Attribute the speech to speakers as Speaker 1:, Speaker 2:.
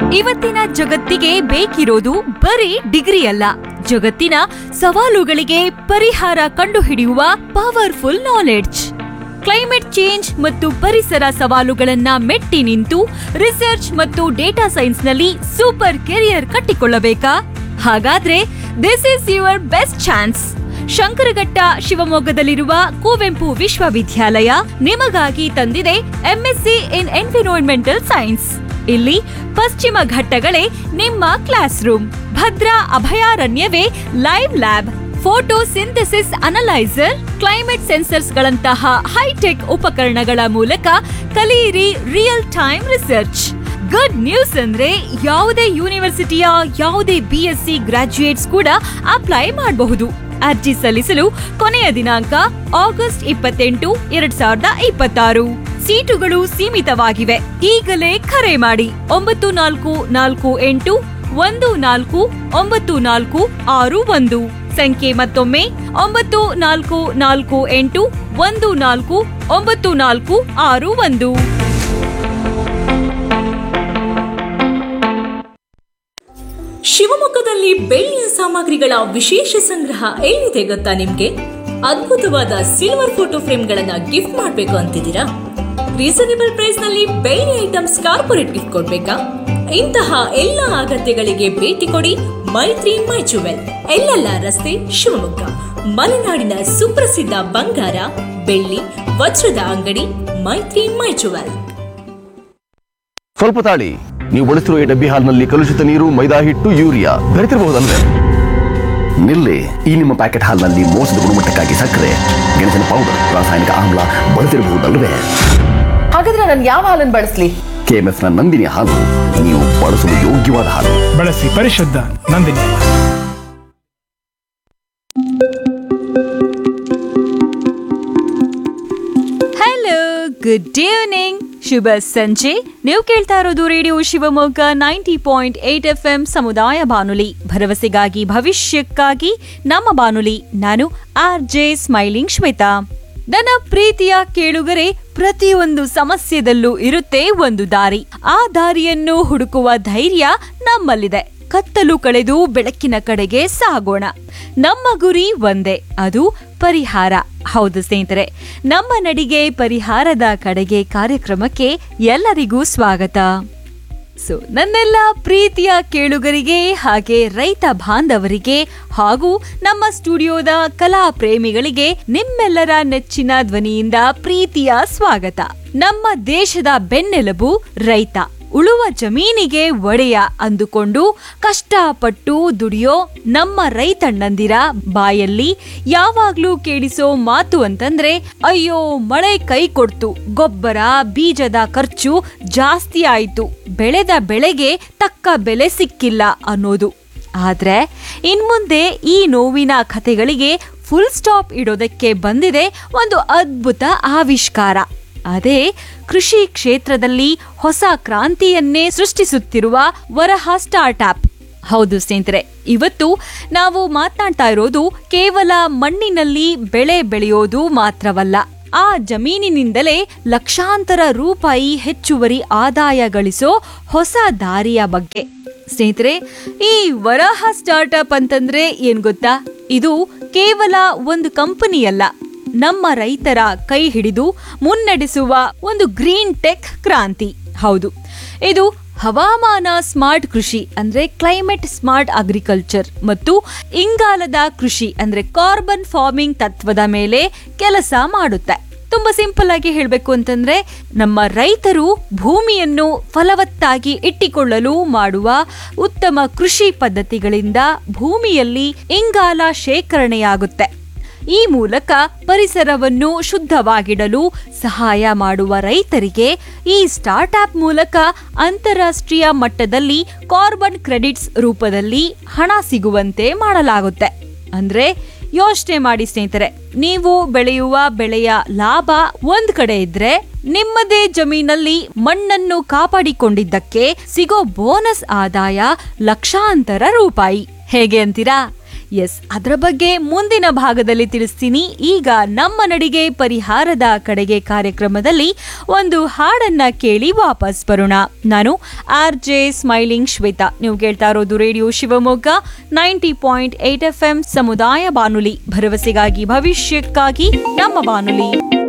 Speaker 1: ಇವತ್ತಿನ ಜಗತ್ತಿಗೆ ಬೇಕಿರೋದು ಬರೀ ಡಿಗ್ರಿ ಅಲ್ಲ ಜಗತ್ತಿನ ಸವಾಲುಗಳಿಗೆ ಪರಿಹಾರ ಕಂಡುಹಿಡಿಯುವ ಪವರ್ಫುಲ್ ನಾಲೆಡ್ಜ್ ಕ್ಲೈಮೇಟ್ ಚೇಂಜ್ ಮತ್ತು ಪರಿಸರ ಸವಾಲುಗಳನ್ನ ಮೆಟ್ಟಿ ನಿಂತು ರಿಸರ್ಚ್ ಮತ್ತು ಡೇಟಾ ಸೈನ್ಸ್ನಲ್ಲಿ ಸೂಪರ್ ಕೆರಿಯರ್ ಕಟ್ಟಿಕೊಳ್ಳಬೇಕಾ ಹಾಗಾದ್ರೆ this is your best chance Shankaraghatta ಶಿವಮೊಗ್ಗದಲ್ಲಿರುವ ಕುವೆಂಪು ವಿಶ್ವವಿದ್ಯಾಲಯ ನಿಮಗಾಗಿ ತಂದಿದೆ ಎಂಎಸ್ಸಿ ಇನ್ ಎನ್ವಿರಾನ್ಮೆಂಟಲ್ ಸೈನ್ಸ್ ಇಲ್ಲಿ ಪಶ್ಚಿಮ ಘಟ್ಟಗಳೇ ನಿಮ್ಮ ಕ್ಲಾಸ್ ರೂಮ್ ಭದ್ರಾ ಅಭಯಾರಣ್ಯವೇ live lab photosynthesis analyser climate sensors ಗಳಂತಹ ಹೈಟೆಕ್ ಉಪಕರಣಗಳ ಮೂಲಕ ಕಲಿಯಿರಿ real time research good news ಅಂದ್ರೆ ಯಾವುದೇ ಯೂನಿವರ್ಸಿಟಿಯ ಯಾವುದೇ ಬಿ ಎಸ್ ಸಿ ಗ್ರಾಜ್ಯುಯೇಟ್ಸ್ ಕೂಡ ಅಪ್ಲೈ ಮಾಡಬಹುದು ಅರ್ಜಿ ಸಲ್ಲಿಸಲು ಕೊನೆಯ ದಿನಾಂಕ ಆಗಸ್ಟ್ ಇಪ್ಪತ್ತೆಂಟು ಎರಡ್ ಸಾವಿರದ ಇಪ್ಪತ್ತಾರು ಸೀಟುಗಳು ಸೀಮಿತವಾಗಿವೆ ಈಗಲೇ ಕರೆ ಮಾಡಿ ಒಂಬತ್ತು ನಾಲ್ಕು ನಾಲ್ಕು ಎಂಟು ಒಂದು ನಾಲ್ಕು ಒಂಬತ್ತು ನಾಲ್ಕು ಆರು ಒಂದು ಸಂಖ್ಯೆ ಮತ್ತೊಮ್ಮೆ ಒಂಬತ್ತು ನಾಲ್ಕು ನಾಲ್ಕು ಎಂಟು ಒಂದು ನಾಲ್ಕು ಒಂಬತ್ತು ನಾಲ್ಕು ಆರು ಒಂದು
Speaker 2: ಶಿವಮೊಗ್ಗದಲ್ಲಿ ಬೆಳ್ಳಿಯ ಸಾಮಗ್ರಿಗಳ ವಿಶೇಷ ಸಂಗ್ರಹ ಎಲ್ಲಿದೆ ಗೊತ್ತಾ ನಿಮ್ಗೆ ಅದ್ಭುತವಾದ ಸಿಲ್ವರ್ ಫೋಟೋ ಫ್ರೇಮ್ಗಳನ್ನ ಗಿಫ್ಟ್ ಮಾಡ್ಬೇಕು ಅಂತಿದ್ದೀರಾ ರೀಸನೇಬಲ್ ಪ್ರೈಸ್ ನಲ್ಲಿ ಬೆಳ್ಳಿ ಐಟಮ್ಸ್ ಕಾರ್ಪೊರೇಟ್ ಗಿಫ್ಟ್ ಕೊಡ್ಬೇಕಾ ಇಂತಹ ಎಲ್ಲ ಅಗತ್ಯಗಳಿಗೆ ಭೇಟಿ ಕೊಡಿ ಮೈತ್ರಿ ಮೈ ಜುವೆಲ್ ಎಲ್ಲೆಲ್ಲ ರಸ್ತೆ ಶಿವಮೊಗ್ಗ ಮಲೆನಾಡಿನ ಸುಪ್ರಸಿದ್ಧ ಬಂಗಾರ ಬೆಳ್ಳಿ ವಜ್ರದ ಅಂಗಡಿ ಮೈತ್ರಿ ಮೈ ಜುವೆಲ್
Speaker 3: ಸ್ವಲ್ಪ ತಾಳಿ ನೀವು ಬಳಸಿರುವ ಈ ಡಬ್ಬಿ ಹಾಲ್ನಲ್ಲಿ ಕಲುಷಿತ ನೀರು ಮೈದಾ ಹಿಟ್ಟು ಯೂರಿಯಾ ಬೆರೆತಿರಬಹುದಲ್ವೇ ನಿಲ್ಲಿ ಈ ನಿಮ್ಮ ಪ್ಯಾಕೆಟ್ ಹಾಲ್ನಲ್ಲಿ ಮೋಸದ ಗುಣಮಟ್ಟಕ್ಕಾಗಿ ಸಕ್ಕರೆ ಗೆಣಸಿನ ಪೌಡರ್ ರಾಸಾಯನಿಕ ಆಮ್ಲ ಬಳಸಿರಬಹುದಲ್ವೇ
Speaker 4: ಹಾಗಾದ್ರೆ ನಾನು ಯಾವ ಹಾಲನ್ನು ಬಳಸ್ಲಿ
Speaker 3: ಕೆಎಂಎಫ್ ನ ನಂದಿನಿ ಹಾಲು ನೀವು ಬಳಸಲು ಯೋಗ್ಯವಾದ ಹಾಲು
Speaker 5: ಬಳಸಿ ಪರಿಶುದ್ಧ ನಂದಿನಿ
Speaker 1: ಹಲೋ ಗುಡ್ ಈವ್ನಿಂಗ್ ಶುಭ ಸಂಜೆ ನೀವು ಕೇಳ್ತಾ ಇರೋದು radio Shivamogga ninety point eight F M ಸಮುದಾಯ ಬಾನುಲಿ ಭರವಸೆಗಾಗಿ ಭವಿಷ್ಯಕ್ಕಾಗಿ ನಮ್ಮ ಬಾನುಲಿ ನಾನು ಆರ್ ಜೆ ಸ್ಮೈಲಿಂಗ್ ಶ್ವೇತಾ ನನ್ನ ಪ್ರೀತಿಯ ಕೇಳುಗರೆ ಪ್ರತಿಯೊಂದು ಸಮಸ್ಯೆದಲ್ಲೂ ಇರುತ್ತೆ ಒಂದು ದಾರಿ ಆ ದಾರಿಯನ್ನು ಹುಡುಕುವ ಧೈರ್ಯ ನಮ್ಮಲ್ಲಿದೆ ಕತ್ತಲು ಕಳೆದು ಬೆಳಕಿನ ಕಡೆಗೆ ಸಾಗೋಣ ನಮ್ಮ ಗುರಿ ಒಂದೇ ಅದು ಪರಿಹಾರ ಹೌದು ಸ್ನೇಹಿತರೆ ನಮ್ಮ ನಡಿಗೆ ಪರಿಹಾರದ ಕಡೆಗೆ ಕಾರ್ಯಕ್ರಮಕ್ಕೆ ಎಲ್ಲರಿಗೂ ಸ್ವಾಗತ ಸೊ ನನ್ನೆಲ್ಲ ಪ್ರೀತಿಯ ಕೇಳುಗರಿಗೆ ಹಾಗೆ ರೈತ ಬಾಂಧವರಿಗೆ ಹಾಗೂ ನಮ್ಮ ಸ್ಟುಡಿಯೋದ ಕಲಾ ಪ್ರೇಮಿಗಳಿಗೆ ನಿಮ್ಮೆಲ್ಲರ ನೆಚ್ಚಿನ ಧ್ವನಿಯಿಂದ ಪ್ರೀತಿಯ ಸ್ವಾಗತ ನಮ್ಮ ದೇಶದ ಬೆನ್ನೆಲುಬು ರೈತ ಉಳುವ ಜಮೀನಿಗೆ ಒಡೆಯ ಅಂದುಕೊಂಡು ಕಷ್ಟಪಟ್ಟು ದುಡಿಯೋ ನಮ್ಮ ರೈತಣ್ಣಂದಿರ ಬಾಯಲ್ಲಿ ಯಾವಾಗ್ಲೂ ಕೇಳಿಸೋ ಮಾತು ಅಂತಂದ್ರೆ ಅಯ್ಯೋ ಮಳೆ ಕೈ ಕೊಡ್ತು ಗೊಬ್ಬರ ಬೀಜದ ಖರ್ಚು ಜಾಸ್ತಿ ಆಯ್ತು ಬೆಳೆದ ಬೆಳೆಗೆ ತಕ್ಕ ಬೆಲೆ ಸಿಕ್ಕಿಲ್ಲ ಅನ್ನೋದು ಆದ್ರೆ ಇನ್ಮುಂದೆ ಈ ನೋವಿನ ಕಥೆಗಳಿಗೆ ಫುಲ್ ಸ್ಟಾಪ್ ಇಡೋದಕ್ಕೆ ಬಂದಿದೆ ಒಂದು ಅದ್ಭುತ ಆವಿಷ್ಕಾರ ಅದೇ ಕೃಷಿ ಕ್ಷೇತ್ರದಲ್ಲಿ ಹೊಸ ಕ್ರಾಂತಿಯನ್ನೇ ಸೃಷ್ಟಿಸುತ್ತಿರುವ ವರಹ ಸ್ಟಾರ್ಟ್ಅಪ್ ಹೌದು ಸ್ನೇಹಿತರೆ ಇವತ್ತು ನಾವು ಮಾತನಾಡ್ತಾ ಇರೋದು ಕೇವಲ ಮಣ್ಣಿನಲ್ಲಿ ಬೆಳೆ ಬೆಳೆಯೋದು ಮಾತ್ರವಲ್ಲ ಆ ಜಮೀನಿನಿಂದಲೇ ಲಕ್ಷಾಂತರ ರೂಪಾಯಿ ಹೆಚ್ಚುವರಿ ಆದಾಯ ಗಳಿಸೋ ಹೊಸ ದಾರಿಯ ಬಗ್ಗೆ ಸ್ನೇಹಿತರೆ ಈ ವರಾಹ ಸ್ಟಾರ್ಟ್ಅಪ್ ಅಂತಂದ್ರೆ ಏನ್ ಗೊತ್ತಾ ಇದು ಕೇವಲ ಒಂದು ಕಂಪನಿ ಅಲ್ಲ ನಮ್ಮ ರೈತರ ಕೈ ಹಿಡಿದು ಮುನ್ನಡೆಸುವ ಒಂದು ಗ್ರೀನ್ ಟೆಕ್ ಕ್ರಾಂತಿ ಹೌದು ಇದು ಹವಾಮಾನ ಸ್ಮಾರ್ಟ್ ಕೃಷಿ ಅಂದ್ರೆ ಕ್ಲೈಮೇಟ್ ಸ್ಮಾರ್ಟ್ ಅಗ್ರಿಕಲ್ಚರ್ ಮತ್ತು ಇಂಗಾಲದ ಕೃಷಿ ಅಂದ್ರೆ ಕಾರ್ಬನ್ ಫಾರ್ಮಿಂಗ್ ತತ್ವದ ಮೇಲೆ ಕೆಲಸ ಮಾಡುತ್ತೆ ತುಂಬಾ ಸಿಂಪಲ್ ಆಗಿ ಹೇಳಬೇಕು ಅಂತಂದ್ರೆ ನಮ್ಮ ರೈತರು ಭೂಮಿಯನ್ನು ಫಲವತ್ತಾಗಿ ಇಟ್ಟಿಕೊಳ್ಳಲು ಮಾಡುವ ಉತ್ತಮ ಕೃಷಿ ಪದ್ಧತಿಗಳಿಂದ ಭೂಮಿಯಲ್ಲಿ ಇಂಗಾಲ ಶೇಖರಣೆಯಾಗುತ್ತೆ ಈ ಮೂಲಕ ಪರಿಸರವನ್ನು ಶುದ್ಧವಾಗಿಡಲು ಸಹಾಯ ಮಾಡುವ ರೈತರಿಗೆ ಈ ಸ್ಟಾರ್ಟ್ಅಪ್ ಮೂಲಕ ಅಂತಾರಾಷ್ಟ್ರೀಯ ಮಟ್ಟದಲ್ಲಿ ಕಾರ್ಬನ್ ಕ್ರೆಡಿಟ್ಸ್ ರೂಪದಲ್ಲಿ ಹಣ ಸಿಗುವಂತೆ ಮಾಡಲಾಗುತ್ತೆ ಅಂದ್ರೆ ಯೋಚನೆ ಮಾಡಿ ಸ್ನೇಹಿತರೆ ನೀವು ಬೆಳೆಯುವ ಬೆಳೆಯ ಲಾಭ ಒಂದ್ ಕಡೆ ಇದ್ರೆ ನಿಮ್ಮದೇ ಜಮೀನಲ್ಲಿ ಮಣ್ಣನ್ನು ಕಾಪಾಡಿಕೊಂಡಿದ್ದಕ್ಕೆ ಸಿಗೋ ಬೋನಸ್ ಆದಾಯ ಲಕ್ಷಾಂತರ ರೂಪಾಯಿ ಹೇಗೆ ಅಂತೀರಾ ಎಸ್ ಅದರ ಬಗ್ಗೆ ಮುಂದಿನ ಭಾಗದಲ್ಲಿ ತಿಳಿಸ್ತೀನಿ ಈಗ ನಮ್ಮ ನಡಿಗೆ ಪರಿಹಾರದ ಕಡೆಗೆ ಕಾರ್ಯಕ್ರಮದಲ್ಲಿ ಒಂದು ಹಾಡನ್ನ ಕೇಳಿ ವಾಪಸ್ ಬರೋಣ ನಾನು ಆರ್ ಜೆ ಸ್ಮೈಲಿಂಗ್ ಶ್ವೇತಾ ನೀವು ಕೇಳ್ತಾ ಇರೋದು radio Shivamogga ninety point eight F M ಸಮುದಾಯ ಬಾನುಲಿ ಭರವಸೆಗಾಗಿ ಭವಿಷ್ಯಕ್ಕಾಗಿ ನಮ್ಮ ಬಾನುಲಿ